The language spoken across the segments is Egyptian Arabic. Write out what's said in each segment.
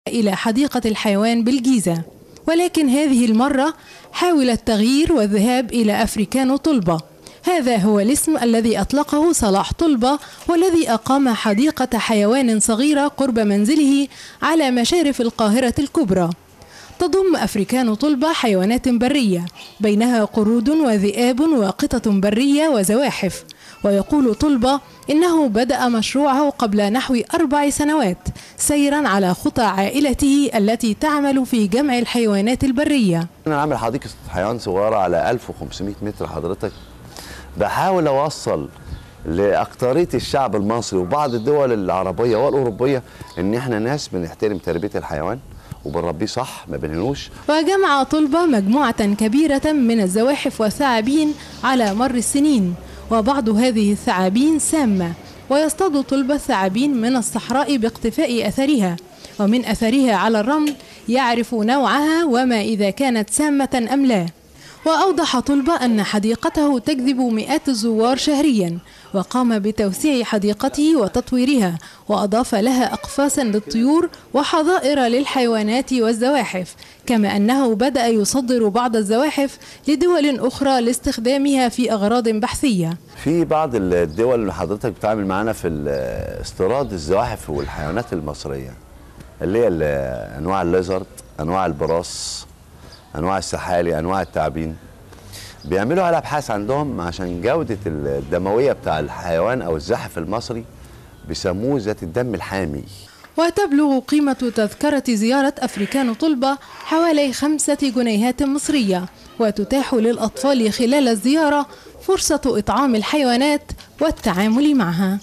إلى حديقة الحيوان بالجيزة ولكن هذه المرة حاول التغيير والذهاب إلى أفريكانو طلبة هذا هو الاسم الذي أطلقه صلاح طلبة والذي أقام حديقة حيوان صغيرة قرب منزله على مشارف القاهرة الكبرى تضم أفريكان طلبة حيوانات برية بينها قرود وذئاب وقطط برية وزواحف ويقول طلبة إنه بدأ مشروعه قبل نحو أربع سنوات سيرا على خطى عائلته التي تعمل في جمع الحيوانات البرية أنا عامل حديقة حيوان صغيرة على 1500 متر حضرتك بحاول أوصل لأكترية الشعب المصري وبعض الدول العربية والأوروبية إن إحنا ناس بنحترم تربية الحيوان وبنربيه صح ما بنهنوش وجمع طلبة مجموعة كبيرة من الزواحف والثعابين على مر السنين وبعض هذه الثعابين سامة ويصطاد طلبة الثعابين من الصحراء باقتفاء أثرها ومن أثرها على الرمل يعرف نوعها وما إذا كانت سامة أم لا وأوضح طلبة أن حديقته تجذب مئات الزوار شهريا وقام بتوسيع حديقته وتطويرها وأضاف لها أقفاصا للطيور وحظائر للحيوانات والزواحف كما أنه بدأ يصدر بعض الزواحف لدول أخرى لاستخدامها في أغراض بحثية في بعض الدول اللي حضرتك بتعمل معانا في استيراد الزواحف والحيوانات المصرية اللي هي أنواع الليزرد أنواع البراس انواع السحالي انواع التعابين بيعملوا على ابحاث عندهم عشان جوده الدمويه بتاع الحيوان او الزحف المصري بيسموه ذات الدم الحامي وتبلغ قيمة تذكرة زيارة أفريكان طلبة حوالي خمسة جنيهات مصرية وتتاح للأطفال خلال الزيارة فرصة إطعام الحيوانات والتعامل معها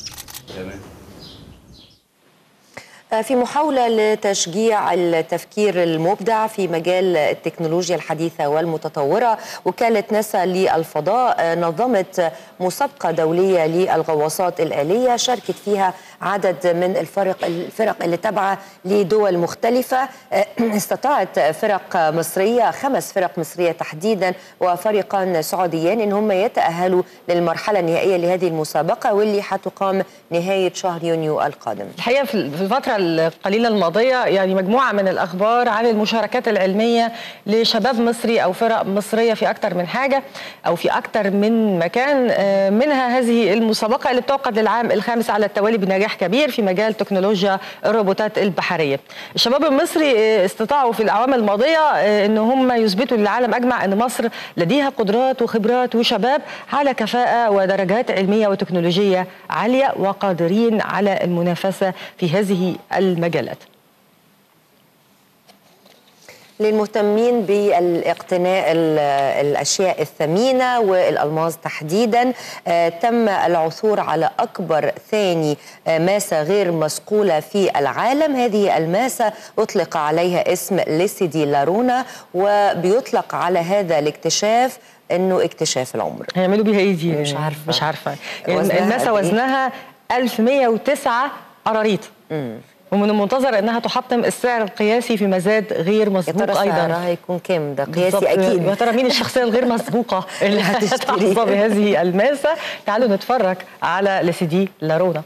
في محاولة لتشجيع التفكير المبدع في مجال التكنولوجيا الحديثة والمتطورة وكالة ناسا للفضاء نظمت مسابقة دولية للغواصات الآلية شاركت فيها عدد من الفرق الفرق اللي تابعة لدول مختلفة استطاعت فرق مصرية خمس فرق مصرية تحديدا وفريقان سعوديان ان هم يتأهلوا للمرحلة النهائية لهذه المسابقة واللي حتقام نهاية شهر يونيو القادم الحقيقة في الفترة القليلة الماضية يعني مجموعة من الأخبار عن المشاركات العلمية لشباب مصري أو فرق مصرية في أكثر من حاجة أو في أكثر من مكان منها هذه المسابقة اللي بتعقد للعام الخامس على التوالي بنجاح كبير في مجال تكنولوجيا الروبوتات البحرية الشباب المصري استطاعوا في الأعوام الماضية أن هم يثبتوا للعالم أجمع أن مصر لديها قدرات وخبرات وشباب على كفاءة ودرجات علمية وتكنولوجية عالية وقادرين على المنافسة في هذه المجالات للمهتمين بالاقتناء الاشياء الثمينه والالماس تحديدا تم العثور على اكبر ثاني ماسه غير مسقوله في العالم هذه الماسه اطلق عليها اسم ليسيدي لارونا وبيطلق على هذا الاكتشاف انه اكتشاف العمر هيعملوا بيها ايه دي مش عارفه مش عارفه الماسه وزنها 1109 قراريط ومن المنتظر انها تحطم السعر القياسي في مزاد غير مسبوق ايضا سعرها هيكون كام ده قياسي اكيد يا ترى مين الشخصيه الغير مسبوقه اللي هتحظى بهذه الماسه تعالوا نتفرج على لسيدي لارونا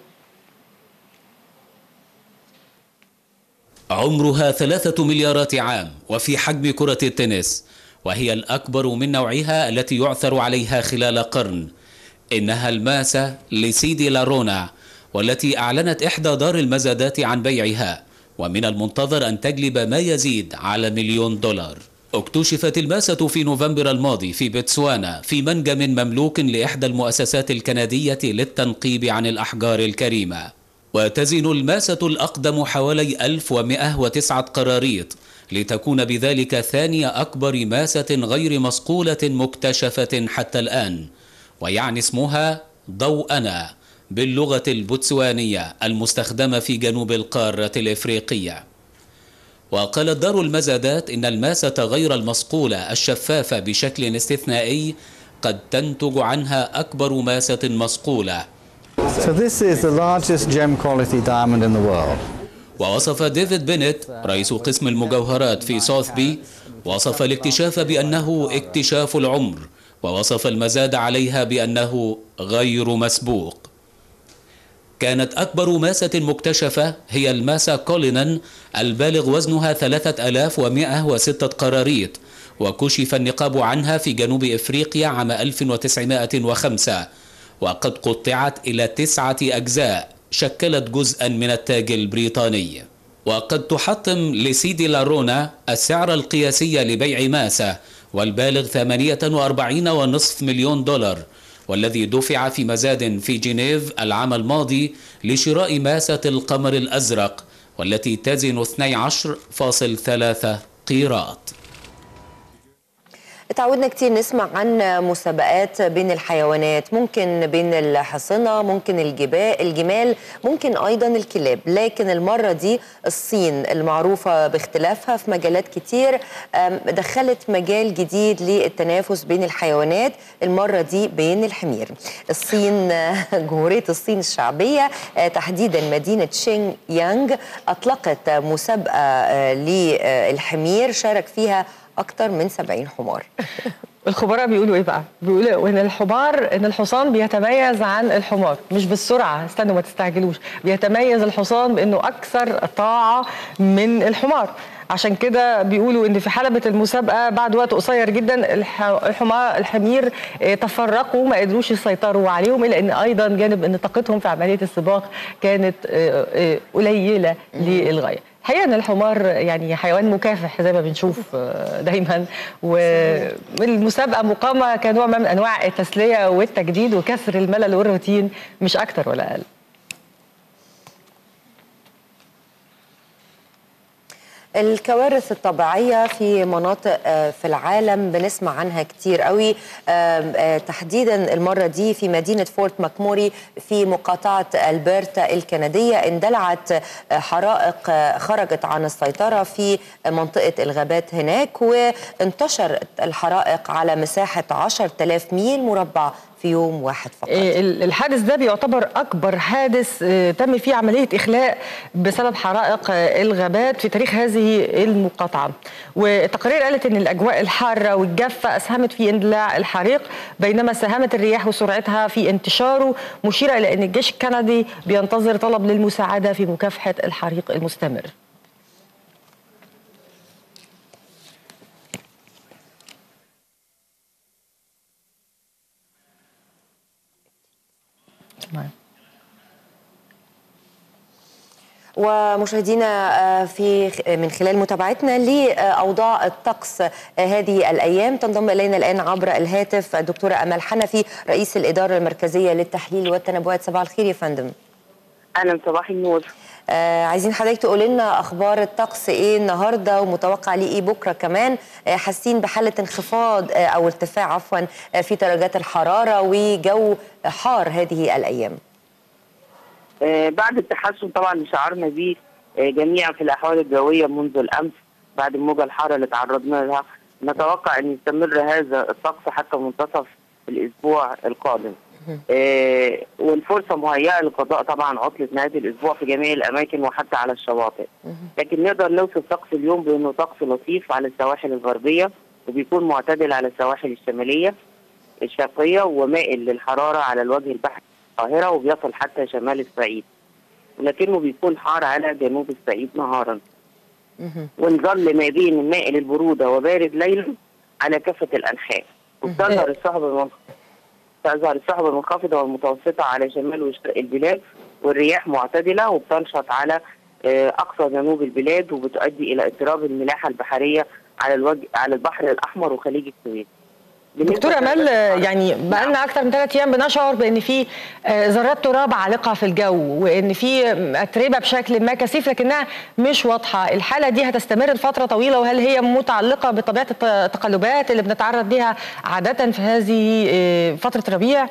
عمرها ثلاثة مليارات عام وفي حجم كرة التنس وهي الأكبر من نوعها التي يعثر عليها خلال قرن إنها الماسة لسيدي لارونا والتي أعلنت إحدى دار المزادات عن بيعها ومن المنتظر أن تجلب ما يزيد على مليون دولار اكتشفت الماسة في نوفمبر الماضي في بتسوانا في منجم مملوك لإحدى المؤسسات الكندية للتنقيب عن الأحجار الكريمة وتزن الماسة الأقدم حوالي 1109 قراريط لتكون بذلك ثاني أكبر ماسة غير مصقولة مكتشفة حتى الآن ويعني اسمها ضوءنا باللغة البوتسوانية المستخدمة في جنوب القارة الإفريقية وقالت دار المزادات إن الماسة غير المصقولة الشفافة بشكل استثنائي قد تنتج عنها أكبر ماسة مصقولة So this is the largest gem quality diamond in the world. ووصف ديفيد بينيت رئيس قسم المجوهرات في ساوث بي وصف الاكتشاف بأنه اكتشاف العمر ووصف المزاد عليها بأنه غير مسبوق كانت أكبر ماسة مكتشفة هي الماسة كولينان البالغ وزنها 3106 قراريط وكشف النقاب عنها في جنوب إفريقيا عام 1905 وقد قطعت إلى تسعة أجزاء شكلت جزءا من التاج البريطاني وقد تحطم لسيدي لارونا السعر القياسي لبيع ماسة والبالغ 48.5 مليون دولار والذي دفع في مزاد في جنيف العام الماضي لشراء ماسة القمر الأزرق والتي تزن 12.3 قيراط تعودنا كتير نسمع عن مسابقات بين الحيوانات ممكن بين الحصنة ممكن الجبال الجمال ممكن أيضا الكلاب لكن المرة دي الصين المعروفة باختلافها في مجالات كتير دخلت مجال جديد للتنافس بين الحيوانات المرة دي بين الحمير الصين جمهورية الصين الشعبية تحديدا مدينة شينغ يانغ أطلقت مسابقة للحمير شارك فيها اكتر من 70 حمار الخبراء بيقولوا ايه بقى؟ بيقولوا ان الحمار ان الحصان بيتميز عن الحمار مش بالسرعه استنوا ما تستعجلوش بيتميز الحصان بانه اكثر طاعه من الحمار عشان كده بيقولوا ان في حلبة المسابقة بعد وقت قصير جدا الحمار الحمير تفرقوا ما قدروش يسيطروا عليهم الا ان ايضا جانب ان طاقتهم في عملية السباق كانت قليلة للغاية الحقيقه ان الحمار يعني حيوان مكافح زي ما بنشوف دايما والمسابقه مقامه كنوع من انواع التسليه والتجديد وكسر الملل والروتين مش اكتر ولا اقل الكوارث الطبيعية في مناطق في العالم بنسمع عنها كتير قوي تحديدا المرة دي في مدينة فورت ماكموري في مقاطعة البرتا الكندية اندلعت حرائق خرجت عن السيطرة في منطقة الغابات هناك وانتشرت الحرائق على مساحة 10,000 ميل مربع في يوم واحد فقط الحادث ده بيعتبر أكبر حادث تم فيه عملية إخلاء بسبب حرائق الغابات في تاريخ هذه المقاطعة والتقارير قالت أن الأجواء الحارة والجافة أسهمت في اندلاع الحريق بينما ساهمت الرياح وسرعتها في انتشاره مشيرة إلى أن الجيش الكندي بينتظر طلب للمساعدة في مكافحة الحريق المستمر ومشاهدينا في من خلال متابعتنا لاوضاع الطقس هذه الايام تنضم الينا الان عبر الهاتف الدكتوره امل حنفي رئيس الاداره المركزيه للتحليل والتنبؤات صباح الخير يا فندم اهلا صباح النور آه عايزين حضرتك تقول لنا اخبار الطقس ايه النهارده ومتوقع ليه ايه بكره كمان آه حاسين بحاله انخفاض آه او ارتفاع عفوا آه في درجات الحراره وجو حار هذه الايام آه بعد التحسن طبعا اللي شعرنا بيه آه جميعا في الاحوال الجويه منذ الامس بعد الموجه الحاره اللي تعرضنا لها نتوقع ان يستمر هذا الطقس حتى منتصف الاسبوع القادم آه والفرصه مهيئه لقضاء طبعا عطله نهايه الاسبوع في جميع الاماكن وحتى على الشواطئ لكن نقدر نوصف طقس اليوم بانه طقس لطيف على السواحل الغربيه وبيكون معتدل على السواحل الشماليه الشرقيه ومائل للحراره على الوجه البحري القاهره وبيصل حتى شمال الصعيد ولكنه بيكون حار على جنوب الصعيد نهارا ونظل ما بين مائل البروده وبارد ليلا على كافه الانحاء وتظهر السحب تظهر السحب المنخفضه والمتوسطه على شمال وشرق البلاد والرياح معتدله وبتنشط على اقصى جنوب البلاد وبتؤدي الى اضطراب الملاحه البحريه على الوجه على البحر الاحمر وخليج السويس. دكتور امال يعني بقى لنا اكثر من ثلاث ايام بنشعر بان في ذرات تراب عالقه في الجو وان في اتربه بشكل ما كثيف لكنها مش واضحه، الحاله دي هتستمر لفتره طويله وهل هي متعلقه بطبيعه التقلبات اللي بنتعرض لها عاده في هذه فتره الربيع؟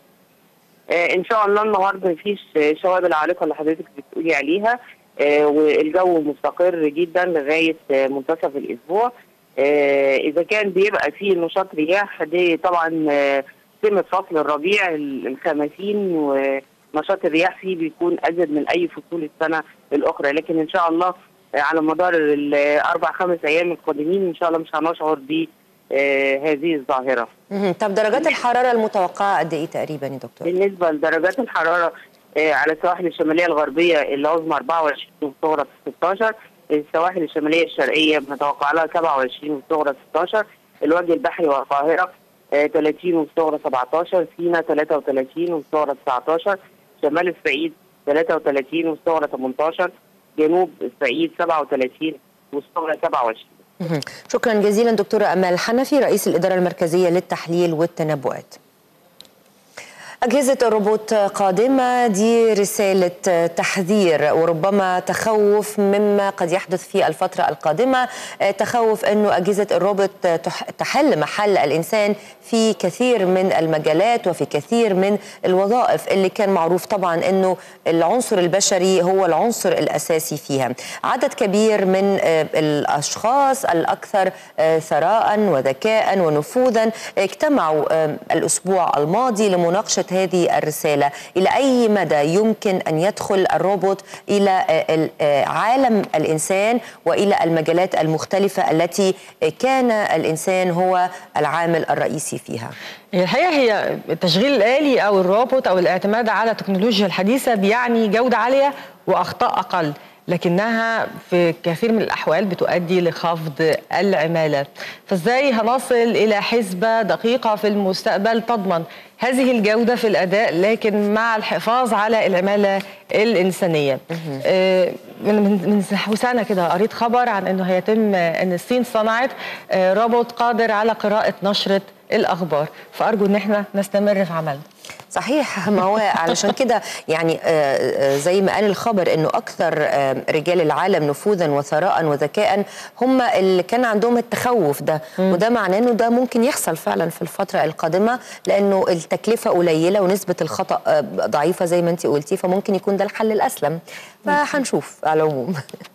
ان شاء الله النهارده مفيش شوائب العالقه اللي حضرتك بتقولي عليها والجو مستقر جدا لغايه منتصف الاسبوع آه اذا كان بيبقى فيه نشاط رياح دي طبعا آه سمة فصل الربيع الخمسين ونشاط الرياح فيه بيكون ازيد من اي فصول السنه الاخرى لكن ان شاء الله آه على مدار الاربع خمس ايام القادمين ان شاء الله مش هنشعر ب هذه الظاهره. طب درجات الحراره المتوقعه قد ايه تقريبا يا دكتور؟ بالنسبه لدرجات الحراره آه، على السواحل الشماليه الغربيه العظمى 24 والصغرى 16 السواحل الشماليه الشرقيه بنتوقع لها 27 والصغرى 16 الوجه البحري والقاهره آه، 30 والصغرى 17 سينا 33 والصغرى 19 شمال الصعيد 33 والصغرى 18 جنوب الصعيد 37 والصغرى 27 مهم. شكرا جزيلا دكتورة أمال حنفي رئيس الإدارة المركزية للتحليل والتنبؤات أجهزة الروبوت قادمة دي رسالة تحذير وربما تخوف مما قد يحدث في الفترة القادمة تخوف أنه أجهزة الروبوت تح- تحل محل الإنسان في كثير من المجالات وفي كثير من الوظائف اللي كان معروف طبعا أنه العنصر البشري هو العنصر الأساسي فيها عدد كبير من آه، الأشخاص الأكثر آه، ثراء وذكاء ونفوذا اجتمعوا آه، الأسبوع الماضي لمناقشة هذه الرسالة إلى أي مدى يمكن أن يدخل الروبوت إلى آه، ال- آه، عالم الإنسان وإلى المجالات المختلفة التي كان الإنسان هو العامل الرئيسي فيها هي الحقيقه هي التشغيل الالي او الروبوت او الاعتماد على التكنولوجيا الحديثه بيعني جوده عاليه واخطاء اقل لكنها في كثير من الاحوال بتؤدي لخفض العماله فازاي هنصل الى حسبه دقيقه في المستقبل تضمن هذه الجوده في الاداء لكن مع الحفاظ على العماله الانسانيه آه، من من من سنه كده قريت خبر عن انه هيتم ان الصين صنعت آه، روبوت قادر على قراءه نشره الاخبار فارجو ان احنا نستمر في عملنا صحيح ما هو علشان كده يعني آه، آه، زي ما قال الخبر انه اكثر آه، رجال العالم نفوذا وثراء وذكاء هم اللي كان عندهم التخوف ده وده معناه انه ده ممكن يحصل فعلا في الفتره القادمه لانه التكلفه قليله ونسبه الخطا آه، ضعيفه زي ما انت قلتي فممكن يكون ده الحل الاسلم فهنشوف على العموم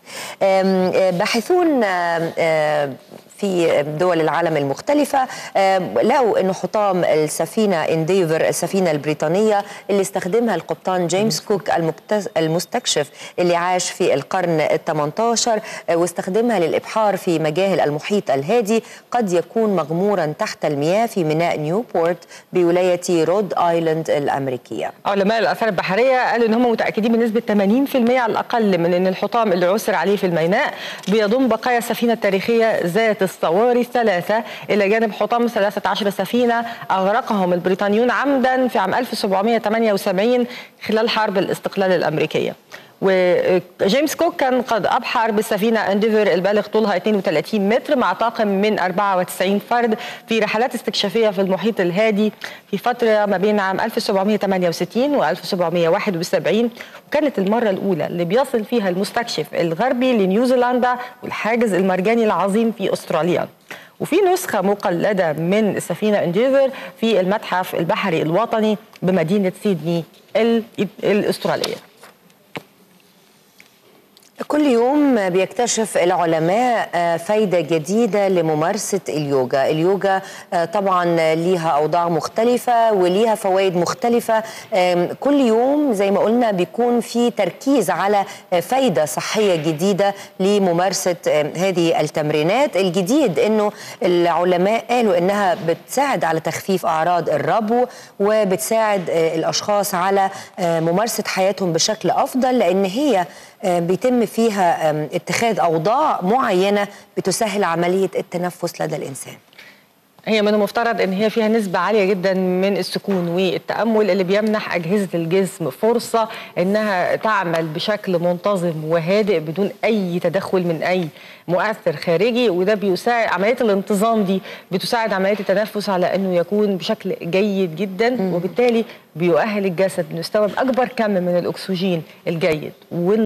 آم، آه، باحثون آم، آه، في دول العالم المختلفة آه، لقوا أنه حطام السفينة انديفر السفينة البريطانية اللي استخدمها القبطان جيمس كوك المكتس- المستكشف اللي عاش في القرن ال 18 آه، واستخدمها للإبحار في مجاهل المحيط الهادي قد يكون مغمورا تحت المياه في ميناء نيوبورت بولاية رود آيلاند الأمريكية علماء الاثار البحريه قالوا ان هم متاكدين بنسبه 80% على الاقل من ان الحطام اللي عثر عليه في الميناء بيضم بقايا السفينه التاريخيه ذات الصواري الثلاثه الى جانب حطام 13 سفينه اغرقهم البريطانيون عمدا في عام 1778 خلال حرب الاستقلال الامريكيه. وجيمس كوك كان قد أبحر بالسفينة انديفر البالغ طولها 32 متر مع طاقم من 94 فرد في رحلات استكشافية في المحيط الهادي في فترة ما بين عام 1768 و 1771 وكانت المرة الأولى اللي بيصل فيها المستكشف الغربي لنيوزيلندا والحاجز المرجاني العظيم في أستراليا وفي نسخة مقلدة من السفينة انديفر في المتحف البحري الوطني بمدينة سيدني ال- الأسترالية كل يوم بيكتشف العلماء آه، فايدة جديدة لممارسة اليوجا اليوجا آه، طبعا ليها أوضاع مختلفة وليها فوائد مختلفة آم، كل يوم زي ما قلنا بيكون في تركيز على آه، فايدة صحية جديدة لممارسة آم، هذه التمرينات الجديد أنه العلماء قالوا أنها بتساعد على تخفيف أعراض الربو وبتساعد آه، الأشخاص على آه، ممارسة حياتهم بشكل أفضل لأن هي آه، بيتم فيها آم، اتخاذ أوضاع معينة بتسهل عملية التنفس لدى الإنسان هي من المفترض ان هي فيها نسبة عالية جدا من السكون والتأمل اللي بيمنح أجهزة الجسم فرصة انها تعمل بشكل منتظم وهادئ بدون اي تدخل من اي مؤثر خارجي وده بيساعد عملية الانتظام دي بتساعد عملية التنفس على انه يكون بشكل جيد جدا وبالتالي بيؤهل الجسد انه يستوعب اكبر كم من الاكسجين الجيد وال